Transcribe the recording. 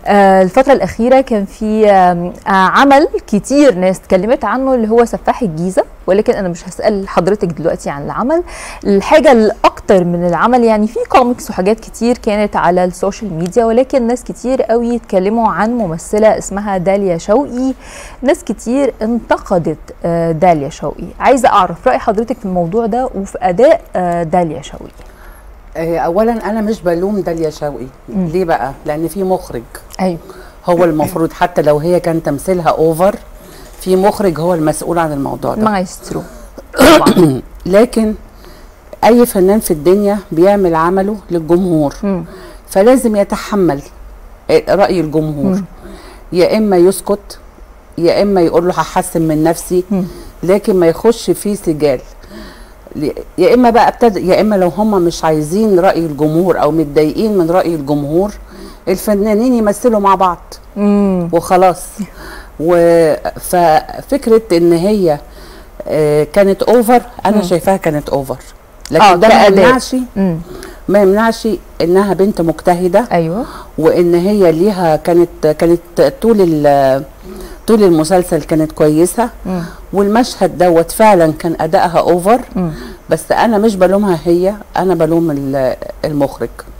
آه، الفترة الأخيرة كان في آم، آه، عمل كتير ناس اتكلمت عنه اللي هو سفاح الجيزة ولكن أنا مش هسأل حضرتك دلوقتي عن العمل الحاجة الأكتر من العمل يعني في كوميكس وحاجات كتير كانت على السوشيال ميديا ولكن ناس كتير قوي اتكلموا عن ممثلة اسمها داليا شوقي ناس كتير انتقدت آه، داليا شوقي عايزة أعرف رأي حضرتك في الموضوع ده وفي أداء آه، داليا شوقي آه، اولا انا مش بلوم داليا شوقي مم. ليه بقى لان في مخرج أيوه هو المفروض حتى لو هي كان تمثيلها اوفر في مخرج هو المسؤول عن الموضوع ده مايسترو طبعا لكن اي فنان في الدنيا بيعمل عمله للجمهور مم. فلازم يتحمل آه، راي الجمهور مم. يا اما يسكت يا اما يقول له هحسن من نفسي مم. لكن ما يخش فيه سجال ل- يا اما بقى ابتدى يا اما لو هم مش عايزين راي الجمهور او متضايقين من راي الجمهور الفنانين يمثلوا مع بعض مم. وخلاص و- ففكره ان هي آه، كانت اوفر انا مم. شايفاها كانت اوفر آه، لكن ده ما كأداء. يمنعش مم. ما يمنعش انها بنت مجتهده ايوه وان هي ليها كانت كانت طول ال- طول المسلسل كانت كويسه مم. والمشهد دوت فعلا كان ادائها اوفر مم. بس انا مش بلومها هي انا بلوم ال- المخرج